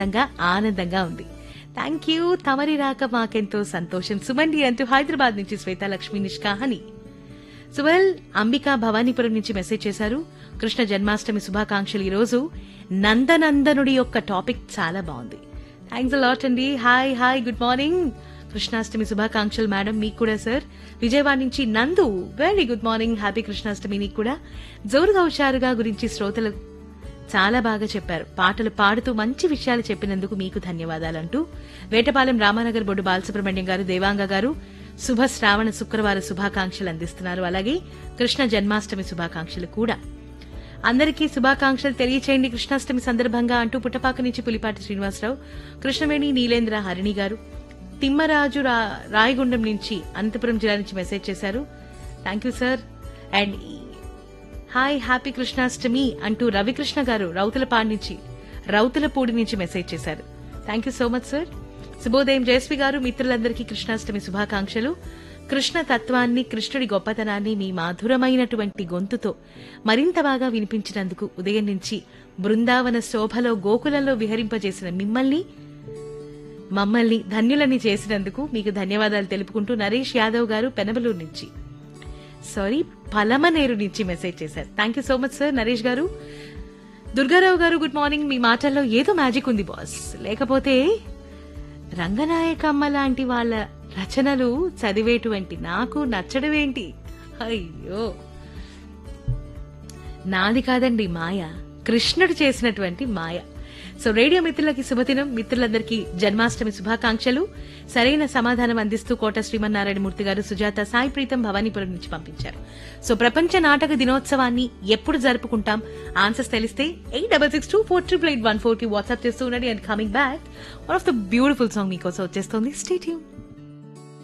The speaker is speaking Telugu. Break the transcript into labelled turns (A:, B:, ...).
A: ఆనందంగా ఆనందంగా ఉంది థ్యాంక్ యూ తమరి రాక మాకెంతో సంతోషం సుమండి అంటూ హైదరాబాద్ నుంచి శ్వేత లక్ష్మి నిష్కాహని సువల్ అంబికా భవానీపురం నుంచి మెసేజ్ చేశారు కృష్ణ జన్మాష్టమి శుభాకాంక్షలు ఈరోజు నందనందనుడి యొక్క టాపిక్ చాలా బాగుంది థ్యాంక్స్ లాట్ అండి hi hi good morning Krishnashtami శుభాకాంక్షలు మేడం మీకు కూడా సార్ విజయవాడ నుంచి Nandu very good morning happy Krishnashtami నీకు కూడా జోరుగా హుషారుగా గురించి శ్రోతలు చాలా బాగా చెప్పారు పాటలు పాడుతూ మంచి విషయాలు చెప్పినందుకు మీకు ధన్యవాదాలంటూ వేటపాలెం రామానగర్ బొడ్డు బాలసుబ్రహ్మణ్యం గారు దేవాంగ గారు శుభ శ్రావణ శుక్రవార శుభాకాంక్షలు అందిస్తున్నారు అలాగే కృష్ణ జన్మాష్టమి శుభాకాంక్షలు కూడా అందరికీ శుభాకాంక్షలు తెలియచేయండి కృష్ణాష్టమి సందర్భంగా అంటూ పుట్టపాక నుంచి పులిపాటి శ్రీనివాసరావు కృష్ణవేణి నీలేంద్ర హరిణి గారు తిమ్మరాజు రా- రాయగుండం నుంచి అనంతపురం జిల్లా నుంచి మెసేజ్ చేశారు thank you sir and hi happy Krishnashtami అంటూ రవికృష్ణ గారు రౌతులపాడు నుంచి రౌతులపూడి నుంచి మెసేజ్ చేశారు thank you so much sir శుభోదయం జయశ్రీ గారు మిత్రులందరికీ కృష్ణాష్టమి శుభాకాంక్షలు కృష్ణ తత్వాన్ని కృష్ణుడి గొప్పతనాన్ని మీ మాధురమైనటువంటి గొంతుతో మరింత బాగా వినిపించినందుకు ఉదయం నుంచి బృందావన శోభలో గోకులంలో విహరింపజేసిన మిమ్మల్ని మమ్మల్ని ధన్యులని చేసినందుకు మీకు ధన్యవాదాలు తెలుపుకుంటూ నరేష్ యాదవ్ గారు పెనబలూరు నుంచి సారీ పలమనేరు నుంచి మెసేజ్ చేశారు thank you so much sir Naresh గారు దుర్గారావు గారు గుడ్ మార్నింగ్ మీ మాటల్లో ఏదో మ్యాజిక్ ఉంది బాస్ లేకపోతే రంగనాయకమ్మ లాంటి వాళ్ళ రచనలు చదివేటువంటి నాకు నచ్చడమేంటి అయ్యో నాది కాదండి మాయ కృష్ణుడు చేసినటువంటి మాయ సో రేడియో మిత్రులకి శుభదినం మిత్రులందరికీ జన్మాష్టమి శుభాకాంక్షలు సరైన సమాధానం అందిస్తూ కోట శ్రీమన్నారాయణ మూర్తి గారు సుజాత సాయి ప్రీతం భవానీపురం నుంచి పంపించారు సో ప్రపంచ నాటక దినోత్సవాన్ని ఎప్పుడు జరుపుకుంటాం ఆన్సర్స్ తెలిస్తే eight double six two four triple eight one four కి వాట్సాప్ చేస్తూ ఉండండి and coming back one of the beautiful song మీకోసం వచ్చేస్తుంది స్టేట్యూన్